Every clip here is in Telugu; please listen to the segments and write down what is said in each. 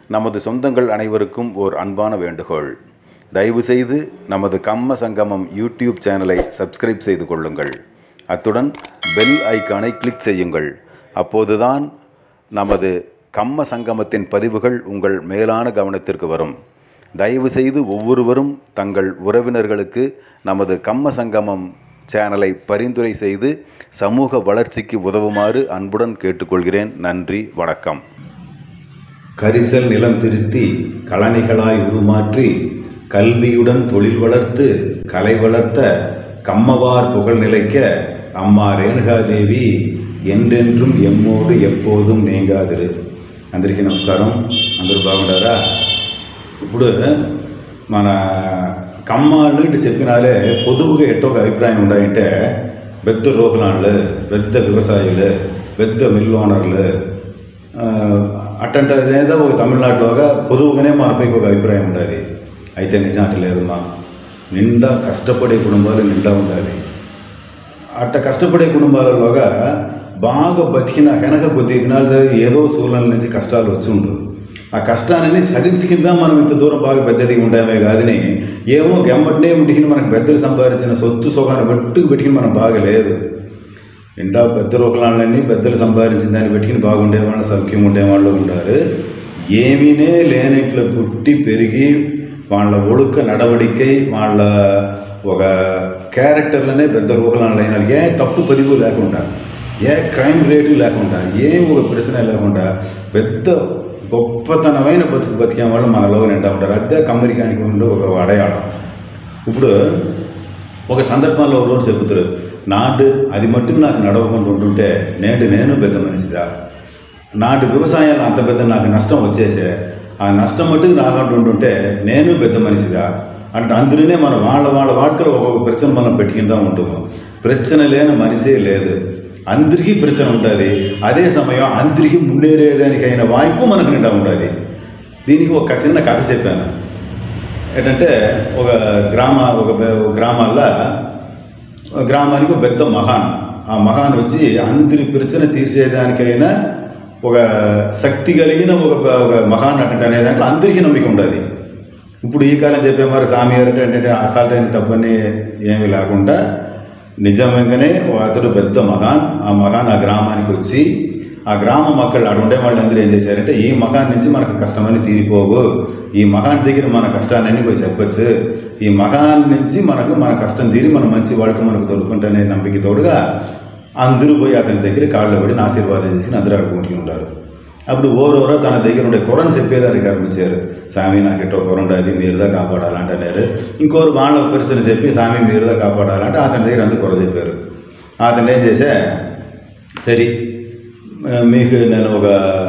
நமது சொந்தங்கள் அனைவருக்கும் ஓர் அன்பான வேண்டுகோள் தயவுசெய்து நமது கம்ம சங்கமம் யூடியூப் சேனலை சப்ஸ்கிரைப் செய்து கொள்ளுங்கள் அத்துடன் பெல் ஐக்கானை கிளிக் செய்யுங்கள் அப்போதுதான் நமது கம்ம சங்கமத்தின் பதிவுகள் உங்கள் மேலான கவனத்திற்கு வரும் தயவுசெய்து ஒவ்வொருவரும் தங்கள் உறவினர்களுக்கு நமது கம்ம சங்கமம் சேனலை பரிந்துரை செய்து சமூக வளர்ச்சிக்கு உதவுமாறு அன்புடன் கேட்டுக்கொள்கிறேன் நன்றி வணக்கம் கரிசல் நிலம் திருத்தி கழனிகளாய் உருமாற்றி கல்வியுடன் தொழில் வளர்த்து கலை வளர்த்த கம்மவார் புகழ் நிலைக்க అమ్మా రేణుగాదేవి ఎందెండ్రం ఎమ్మోడు ఎప్పోదుం నేంగాదిరు అందరికీ నమస్కారం అందరూ బాగుండారా ఇప్పుడు మన కమ్మాళ్ళు ఇటు చెప్పినాలే పొదుపుగా ఎట్టో ఒక అభిప్రాయం ఉండాయంటే పెద్ద రోగులాళ్ళు పెద్ద వ్యవసాయులు పెద్ద మిల్ ఓనర్లు అట్టంటే ఏదో ఒక తమిళనాడులోగా పొదువుగానే మనపైకి ఒక అభిప్రాయం ఉండాలి అయితే నిజం అట్ట లేదమ్మా నిండా కష్టపడే కుటుంబాలు నిండా ఉండాలి అట్ట కష్టపడే కుటుంబాలలోగా బాగా బతికిన వెనక కొద్ది దినాలు ఏదో సూలల నుంచి కష్టాలు వచ్చి ఉండు ఆ కష్టాన్ని సరించి కింద మనం ఇంత దూరం బాగా పెద్దదిగా ఉండేమే కాదని ఏమో గెమ్మటినే ఉడికిన మనకు పెద్దలు సంపాదించిన సొత్తు సొగాన్ని బట్టుకు పెట్టిన మనం బాగా లేదు నిండా పెద్ద రూపలాలన్నీ పెద్దలు సంపాదించిన దాన్ని పెట్టుకుని బాగుండేవాళ్ళు సౌఖ్యం ఉండేవాళ్ళు ఉంటారు ఏమీనే లేనట్లు పుట్టి పెరిగి వాళ్ళ ఒழுக்க నడవడికై వాళ్ళ ఒక క్యారెక్టర్లనే పెద్ద రూపలాలు అయిన ఏ తప్పు పదివు లేకుండా ఏ క్రైమ్ రేటు లేకుండా ఏం ఒక ప్రశ్న లేకుండా పెద్ద గొప్పతనమైన బతుకు బతికే వాళ్ళు మనలో నిండా ఉంటారు అదే కమ్మరికానికి ఉండే ఒక అడయాళం ఇప్పుడు ఒక సందర్భంలో ఒక రోజు చెబుతారు నాటు అది మట్టుకు నాకు నడవకుండా ఉంటుంటే నేడు నేను పెద్ద మనిషిదా నాటి వ్యవసాయాలు అంత పెద్ద నాకు నష్టం వచ్చేసే ఆ నష్టం మట్టుకు రాకుండా ఉంటుంటే నేను పెద్ద మనిషిదా అంటే అందులోనే మనం వాళ్ళ వాళ్ళ వాటిలో ఒక్కొక్క ప్రశ్న మనం పెట్టుకుంటా ఉంటాము ప్రశ్న లేని మనిషే లేదు అందరికీ ప్రశ్న ఉంటుంది అదే సమయం అందరికీ ముండేరేదానికైన వాய்ப்பு మనకు నిండా ఉంటుంది దీనికి ఒక చిన్న కథ చెప్పాను ఏంటంటే ఒక గ్రామ ఒక బె- ఒక గ్రామాల్లో గ్రామానికి ఒక పెద్ద మహాన్ ఆ మహాన్ వచ్చి అందరి ప్రశ్న తీర్చేదానికైనా ఒక శక్తి కలిగిన ఒక ఒక మహాన్ అంటే అనే దాంట్లో అందరికీ నమ్మిక ఉంటుంది ఇప్పుడు ఈ కాలం చెప్పే మరి స్వామి గారు అంటే అసాల్ట్ అయిన తప్పని ఏమీ లేకుండా నిజంగానే అతడు పెద్ద మహాన్ ఆ మహాన్ ఆ గ్రామానికి వచ్చి ఆ గ్రామ మక్కళ్ళు అక్కడ ఉండే వాళ్ళందరూ ఏం చేశారంటే ఈ మహాన్ నుంచి మనకు కష్టమని తీరిపోవు ఈ మహాన్ దగ్గర మన కష్టాన్ని పోయి చెప్పొచ్చు ఈ మహాన్ నుంచి మనకు మన కష్టం తీరి మన మంచి వాళ్ళకి మనకు దొరుకుంటనే నమ్మిక తోడుగా అందరూ పోయి అతని దగ్గర కాళ్ళు పడి ఆశీర్వాదం చేసి అందరూ అడుగుంటూ ఉంటారు అప్పుడు ఓరోరో తన దగ్గర ఉండే కొరను చెప్పేదానికి కనిపించారు స్వామి నాకు ఎట్టో కొర ఉండదు మీరుదా కాపాడాలంటున్నారు ఇంకోరు వాళ్ళ పరిచయం చెప్పి స్వామి మీరుదా కాపాడాలంటే అతని దగ్గర అంతా కొర చెప్పారు అతను ఏం చేసా సరే ఆ, మీకు నేను ఒక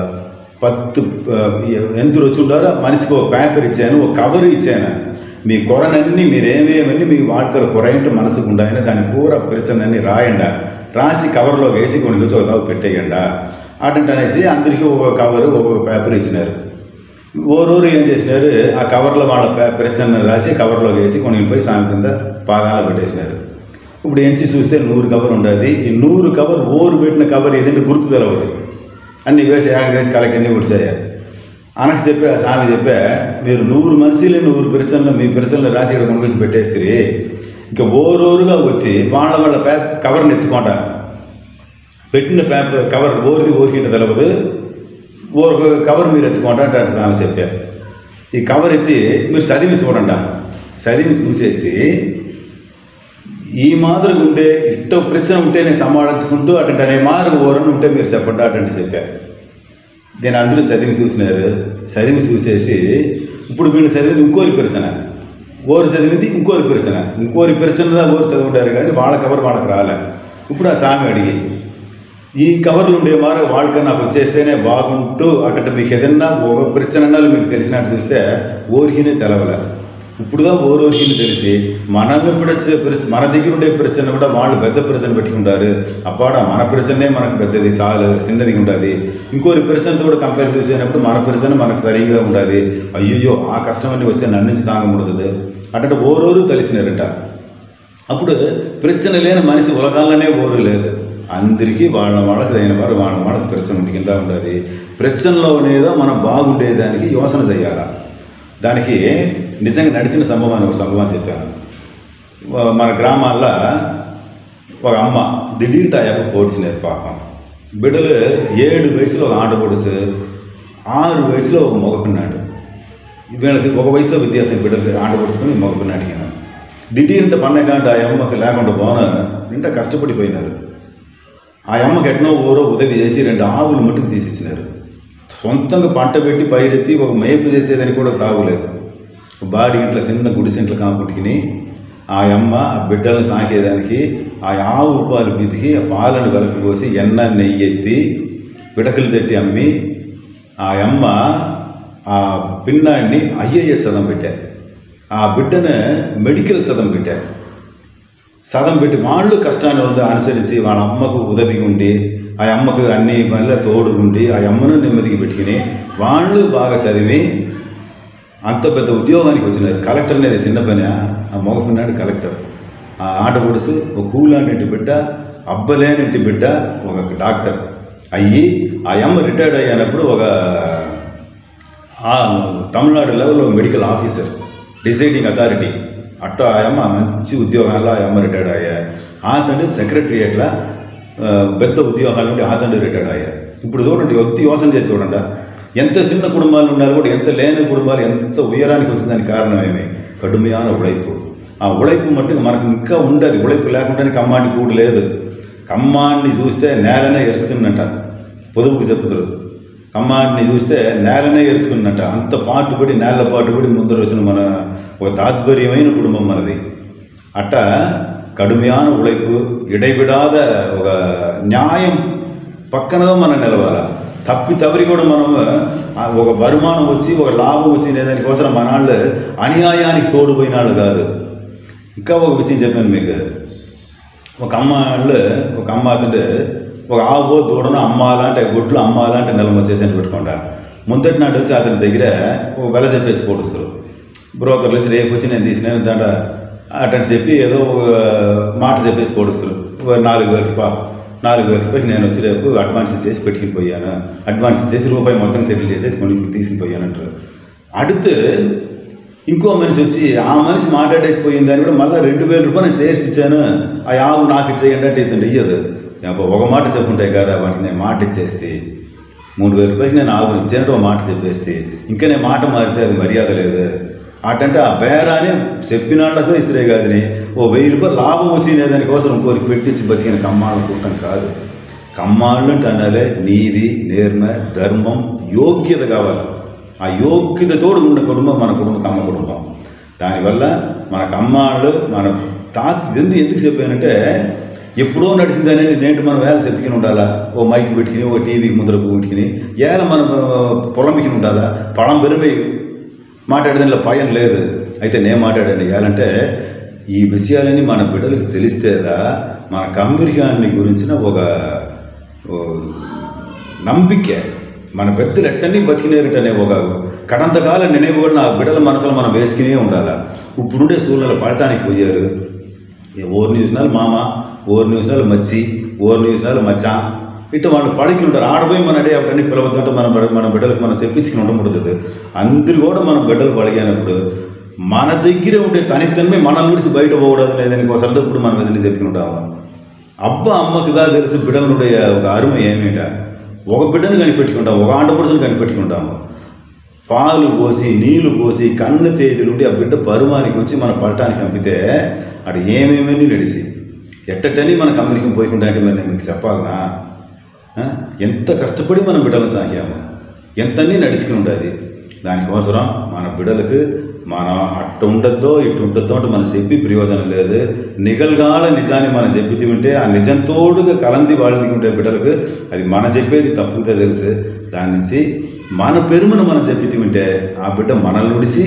పత్తు ఆ, ఎంత వచ్చి ఉంటారో మనిషికి ఒక పేపర్ ఇచ్చాను ఒక కవర్ ఇచ్చాను మీ కొరనన్నీ మీరేమేమని మీ వాడుకలు కొరైంటి మనసుకు ఉండాయని దాని పూర ప్రచనన్ని రాయండా రాసి కవర్లో వేసి కొన్ని వచ్చి ఒక దావ పెట్టేయండా అటంటే అనేసి అందరికీ ఒక కవరు ఒక్కొక్క పేపర్ ఇచ్చినారు ఓరోరు ఏం చేసినారు ఆ కవర్లో వాళ్ళ పే- ప్రచన రాసి కవర్లో వేసి కొన్ని పోయి సామి కింద పాదాలు పెట్టేసినారు ఇప్పుడు ఎంచి చూస్తే నూరు కవర్ ఉంటుంది ఈ నూరు కవర్ ఓరు పెట్టిన కవర్ ఏదంటే గుర్తు తెలవదు అన్ని వేసి యాగ వేసి కలకన్నీ ఉడిచాయి అనకు చెప్పే ఆ స్వామి చెప్పే మీరు నూరు మనిషిని నూరు పెర్సన్లు మీ పెర్సన్లు రాసి ఇక్కడ కొనుకొచ్చి పెట్టేస్తే ఇంకా ఓరోరుగా వచ్చి వాళ్ళ వాళ్ళ పే కవర్ని ఎత్తుకోండా పెట్టిన పేపర్ కవర్ ఓరిది ఓరికింట తెలవదు ఓరు కవర్ మీరు ఎత్తుకోండి అంటే అటు స్వామి చెప్పారు ఈ కవర్ ఎత్తి మీరు చదివి చూడండి చదివి చూసేసి ఈ మాదిరిగా ఉంటే ఇట్ట ప్రశ్న ఉంటేనే సమాళించుకుంటూ అటువంటి అనే మాదిరి ఓరని ఉంటే మీరు చెప్పండి అటువంటి చెప్పారు దీని అందరూ చదివి చూసినారు చదివి చూసేసి ఇప్పుడు వీళ్ళు చదివింది ఇంకోరి ప్రచన ఓరు చదివింది ఇంకోరి ప్రచన ఇంకోరి ప్రచన ఓరు చదువుంటారు కానీ వాళ్ళ కవర్ వాళ్ళకి రాలే ఇప్పుడు ఆ సామి అడిగి ఈ కవర్లు ఉండే మారు వాళ్ళకి నాకు వచ్చేస్తేనే బాగుంటూ అక్కడ మీకు ఏదన్నా ఒక ప్రచనలు మీకు తెలిసినట్టు చూస్తే ఓరికినే తెలవలే ఇప్పుడుగా ఓరోరికి తెలిసి మనం ఎప్పుడు వచ్చే ప్రచ మన దగ్గర ఉండే ప్రచన కూడా వాళ్ళు పెద్ద ప్రచన పెట్టుకుంటారు అప్పాడ మన ప్రచనే మనకు పెద్దది చాలు చిన్నది ఉంటుంది ఇంకోరి ప్రచనతో కూడా కంపేర్ చేసినప్పుడు మన ప్రచన మనకు సరిగ్గా ఉండాలి అయ్యో ఆ కష్టం అని వస్తే నన్ను నుంచి తాగముడుతుంది అంటే ఓరోరు తెలిసినారట అప్పుడు ప్రచన లేని మనిషి ఉలగాలనే ఓరు లేదు అందరికీ వాళ్ళ వాళ్ళకి అయిన వారు వాళ్ళ వాళ్ళకి ప్రచన ఉంటుందా ఉంటుంది ప్రచనలోనేదో మనం బాగుండేదానికి యోచన చేయాలి దానికి నిజంగా నడిచిన సంభవాన్ని ఒక సంభవాన్ని చెప్పాను వ- మన గ్రామాల్లో ఒక అమ్మ దిಢీర్ టాయకు పోడ్చినారు పాపం బిడ్డలు ఏడు వయసులో ఒక ఆట పొడుసు ఆరు వయసులో ఒక మగపిన్నాడు వీళ్ళకి ఒక వయసులో వ్యత్యాసం బిడ్డలకి ఆట పొడుచుకొని మగపిన్నాడికి దిಢీరంత పన్నెకంటే ఆ అమ్మకి లేకుండా పోన నిండా కష్టపడిపోయినారు ఆ అమ్మకి ఎట్నో ఊరో ఉదవి చేసి రెండు ఆవులు మట్టుకు తీసిచ్చినారు సొంతంగా పంట పెట్టి పైరెత్తి ఒక మేపు చేసేదని కూడా తాగులేదు బాడీ ఇంట్లో చిన్న గుడిసెంట్లు కాపుటికి ఆ అమ్మ ఆ బిడ్డలను సాకేదానికి ఆ ఆవు పాలు పితికి ఆ పాలను వెలకి పోసి ఎన్న నెయ్యి ఎత్తి పిడకలు తట్టి అమ్మి ఆ అమ్మ ఆ పిన్నాడిని ఐఏఎస్ సదం పెట్టారు ఆ బిడ్డను మెడికల్ సదం పెట్టారు సదం పెట్టి వాళ్ళు కష్టాన్ని ఉంది అనుసరించి వాళ్ళ అమ్మకు ఉదవిగా ఉండి ఆ అమ్మకు అన్ని మళ్ళీ తోడు ఉండి ఆ అమ్మను నెమ్మదికి పెట్టుకుని వాళ్ళు బాగా చదివి అంత పెద్ద ఉద్యోగానికి వచ్చినారు కలెక్టర్ అనేది చిన్న పని ఆ మగపిన్నాడు కలెక్టర్ ఆ ఆట పొడుసు ఒక కూలాంటి బిడ్డ అబ్బలేనింటి బిడ్డ ఒక డాక్టర్ అయ్యి ఆ అమ్మ రిటైర్డ్ అయ్యానప్పుడు ఒక ఆ తమిళనాడు లెవెల్లో మెడికల్ ఆఫీసర్ డిసైడింగ్ అథారిటీ అట్ట ఆ అమ్మ మంచి ఉద్యోగాల్లో ఆ అమ్మ రిటైర్డ్ అయ్యా ఆ తండ్రి సెక్రటరియట్లా పెద్ద ఉద్యోగాల నుండి ఆ తండ్రి రిటైర్డ్ అయ్యా ఇప్పుడు చూడండి ఒత్తి యోసన చేసి చూడండి ఎంత చిన్న కుటుంబాలు ఉన్నారు కూడా ఎంత లేని కుటుంబాలు ఎంత ఉయరానికి వచ్చిందానికి కారణం ఏమి కడుமையான ఉழைపు ఆ ఉழைపు మట్టుకు మనకు ఇంకా ఉండదు ఉழைపు లేకుండానే కమ్మాండి కూడు లేదు కమ్మాన్ని చూస్తే నేలనే ఎరుసుకున్నట్ట పొదుపుకు చెప్పుతారు కమ్మాడిని చూస్తే నేలనే ఎరుసుకున్నట్ట అంత పాటుపడి నేల పాటుపడి ముందర వచ్చిన మన ఒక తాత్పర్యమైన కుటుంబం మనది అట్ట కడుமையான ఉழைపు ఇడైబిడాద ఒక న్యాయం పక్కన మనం నిలవాల తప్పి తవరి కూడా మనం ఆ ఒక வருமாనం వచ్చి ఒక లాభం వచ్చి దానికోసం మన వాళ్ళు అన్యాయానికి తోడుపోయిన వాళ్ళు కాదు ఇంకా ఒక విషయం చెప్పాను మీకు ఒక అమ్మ వాళ్ళు ఒక అమ్మ అంటే ఒక ఆవు దూడను అమ్మాలంటే గుడ్లు అమ్మాలంటే నిలం వచ్చేసి పెట్టుకుంటా ముందటి నాటి వచ్చి అతని దగ్గర ఒక వెల చెప్పేసి పోడుస్తారు బ్రోకర్లు వచ్చి రేపు వచ్చి నేను తీసిన దాంట్లో అటని చెప్పి ఏదో ఒక మాట చెప్పేసి పోడుస్తారు ఒక నాలుగు వేల రూపాయలు నాలుగు వేల రూపాయలు నేను వచ్చి రేపు అడ్వాన్స్ చేసి పెట్టుకుని పోయాను అడ్వాన్స్ చేసి రూపాయి మొత్తం సెటిల్ చేసేసి కొని తీసుకుని పోయాను అంటారు அடுத்து ఇంకో మనిషి వచ్చి ఆ మనిషి మాట్లాడేసిపోయిందని కూడా మళ్ళీ రెండు వేల రూపాయలు షేర్స్ ఇచ్చాను ఆ యావు నాకు ఇచ్చేయండి అంటే ఇతను ఇయ్యదు అబ్బా, ఒక మాట చెప్పుంటాయి కదా వాటికి నేను మాట ఇచ్చేస్తే మూడు వేల రూపాయలు నేను ఆవు ఇచ్చానంటే ఒక మాట చెప్పేస్తే ఇంకా నేను మాట మారితే అది మర్యాద లేదు అటంటే ఆ బేరాని చెప్పిన వాళ్ళతో ఇస్తే కాదని ఓ వెయ్యి రూపాయలు లాభం వచ్చిన దానికోసం ఇంకోరికి పెట్టించి బతికిన కమ్మాళ్ళు కూటం కాదు కమ్మాళ్ళు అంటే అనాలే నీది నేర్మ ధర్మం యోగ్యత కావాలి ఆ యోగ్యతతోడు ఉన్న కుటుంబం మన కుటుంబం కమ్మ కుటుంబం దానివల్ల మన కమ్మాళ్ళు మన తాత ఎందుకు ఎందుకు చెప్పానంటే ఎప్పుడో నడిచిందని నేటి మనం వేల చెప్పుకుని ఉండాలా ఓ మైక్ పెట్టుకుని ఓ టీవీకి ముద్రకు పెట్టుకుని ఏల మనం పొలంకి ఉండాలా పొలం పెరిపోయి మాట్లాడేదానిలో భయం లేదు అయితే నేను మాట్లాడాను ఏలంటే ఈ విషయాలన్నీ మన బిడ్డలకు తెలిస్తేదా మన కంబరికాన్ని గురించిన ఒక ఓ ನಂಬಿಕೆ మన పెద్దలు ఎట్టన్నీ బతికినేరటనే ఒక కడంతకాల నిனைவு కూడా నా బిడ్డల మనసులో మనం వేసుకునే ఉండాలా ఇప్పుడుండే సూళ్ళలో పడటానికి పోయారు ఏ ఓరు చూసినాలు మామ ఓరు చూసినాలు మచ్చి ఓరు చూసినాలు మచ్చా ఇట్లా వాళ్ళు పలికి ఉంటారు ఆడపోయి మన అడే అవన్నీ పిలవద్దంటే మన బిడ్డ మన బిడ్డలకు మనం చెప్పించుకుని ఉండకూడదు అందరు కూడా మన బిడ్డలు పలిగినప్పుడు మన దగ్గరే ఉండే తనితనమే మన విడిచి బయట పోకూడదు లేదని ఒక సరదప్పుడు మనం ఏదైనా చెప్పుకుని ఉంటాము అబ్బ అమ్మకి దా తెలిసి బిడ్డలుండే ఒక అరుమ ఏమిట ఒక బిడ్డను కనిపెట్టుకుంటాం ఒక ఆడపడుచును కనిపెట్టుకుంటాము పాలు పోసి నీళ్లు పోసి కన్ను తేదీలుండి ఆ బిడ్డ పరువానికి వచ్చి మన పడటానికి పంపితే అటు ఏమేమని నడిసి ఎట్టని మన కమ్యూనికం పోయకుండా అంటే మరి నేను మీకు చెప్పాలనా ఆ? ఎంత కష్టపడి మనం బిడ్డలను సాగాము ఎంతన్నీ నడుచుకుని ఉంటుంది దానికోసం మన బిడ్డలకు మనం అట్టు ఉండద్దో ఇటు ఉండద్దో అంటే మనం చెప్పి ప్రయోజనం లేదు నిగల్గాల నిజాన్ని మనం చెప్పి ఉంటే ఆ నిజంతోడుగా కలంది వాళ్ళకి ఉంటే బిడ్డలకు అది మన చెప్పేది తప్పుగా తెలుసు దాని నుంచి మన పెరుమను మనం చెప్పి ఉంటే ఆ బిడ్డ మనల్ని విడిసి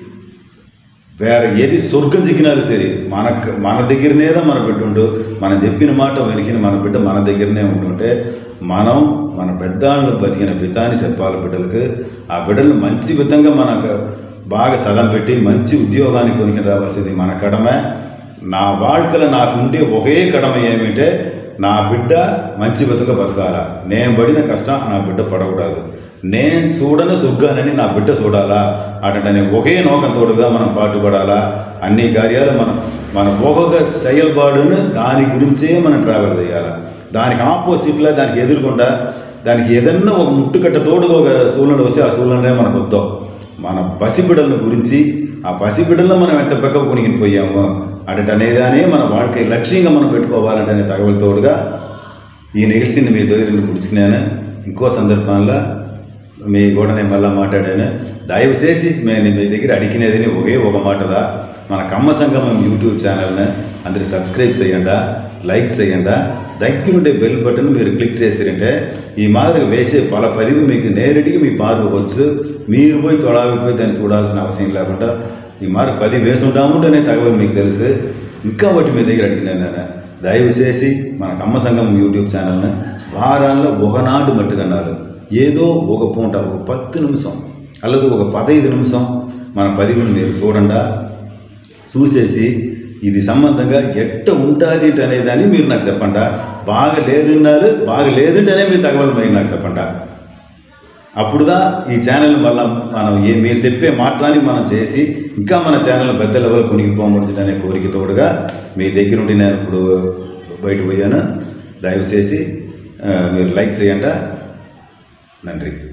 వేరే ఏది స్వర్గం చిక్కినారు సరే మనకు మన దగ్గరనేదా మన బిడ్డ ఉండు మనం చెప్పిన మాట వెనికిన మన బిడ్డ మన దగ్గరనే ఉంటుంటే మనం మన పెద్దాళ్ళు బతికిన బితాన్ని చెప్పాలి బిడ్డలకు ఆ బిడ్డలు మంచి విధంగా మనకు బాగా సదం పెట్టి మంచి ఉద్యోగానికి కొనికి రావాల్సింది మన కడమే నా வாழ்க்கைలో నాకు ఉండే ఒకే కడమ ఏమిటంటే నా బిడ్డ మంచి బతుక బతకాలా నేను పడిన కష్టం నా బిడ్డ పడకూడదు నేను చూడను సుగ్గానని నా బిడ్డ చూడాలా అటని ఒకే నోకంతోడుగా మనం పాటుపడాలా అన్ని కార్యాలు మనం మన ఒక్కొక్క செயல்பாడును దాని గురించే మనం ట్రావెల్ చేయాలి దానికి ఆపోజిట్లో దానికి ఎదురుకుండా దానికి ఏదన్నా ఒక ముట్టుకట్ట తోడుగా ఒక సూళ్ళను వస్తే ఆ సూళ్ళనే మనకు వద్దాం మన పసిబిడల గురించి ఆ పసిబిడల్లో మనం ఎంత పక్కకు కొనిగిపోయామో అటు అనేదానే మన வாழ்க்கை లక్ష్యంగా మనం పెట్టుకోవాలంటే తగవల తోడుగా ఈ నిలిచింది మీ దగ్గర పుడుచుకున్నాను ఇంకో సందర్భంలో మీ కూడా నేను మళ్ళీ మాట్లాడాను దయచేసి నేను మీ దగ్గర అడిగినది ఒకే ఒక మాటదా మన కమ్మ సంగమం యూట్యూబ్ ఛానల్ని అందరు సబ్స్క్రైబ్ చేయండి లైక్ చేయండి దగ్గరుండే బెల్ బటన్ మీరు క్లిక్ చేసారంటే ఈ మాదిరి వేసే పల పదివి మీకు నేరుడిగా మీ పార్వకు వచ్చు మీరు పోయి తొడావిపోయి దాన్ని చూడాల్సిన అవసరం లేకుండా ఈ మారి పది వేసి ఉంటాముంటేనే తగవలు మీకు తెలుసు ఇంకా ఒకటి మీ దగ్గర అడిగినాను నేను దయచేసి మన కమ్మ సంఘం యూట్యూబ్ ఛానల్ని వారాల్లో ఒకనాడు మట్టుకన్నారు ఏదో ఒక పూట ఒక పత్తు నిమిషం అలాగే ఒక పదహైదు నిమిషం మన పదివిని మీరు చూడండా చూసేసి ఇది సంబంధంగా ఎట్ట ఉంటుంది అనేదాన్ని మీరు నాకు చెప్పండి బాగా లేదన్నారు బాగా లేదంటేనే మీరు తగవలు మీరు నాకు చెప్పండి అప్పుడుదా ఈ ఛానల్ వల్ల మనం ఏ మీరు చెప్పే మాట్లాడి మనం చేసి ఇంకా మన ఛానల్ పెద్ద లెవెల్ కొనిగిపోమడుచుడనే కోరిక తోడుగా మీ దగ్గర నుండి నేను ఇప్పుడు బయట పోయాను దయచేసి ఆ, మీరు లైక్ చేయండి నன்றి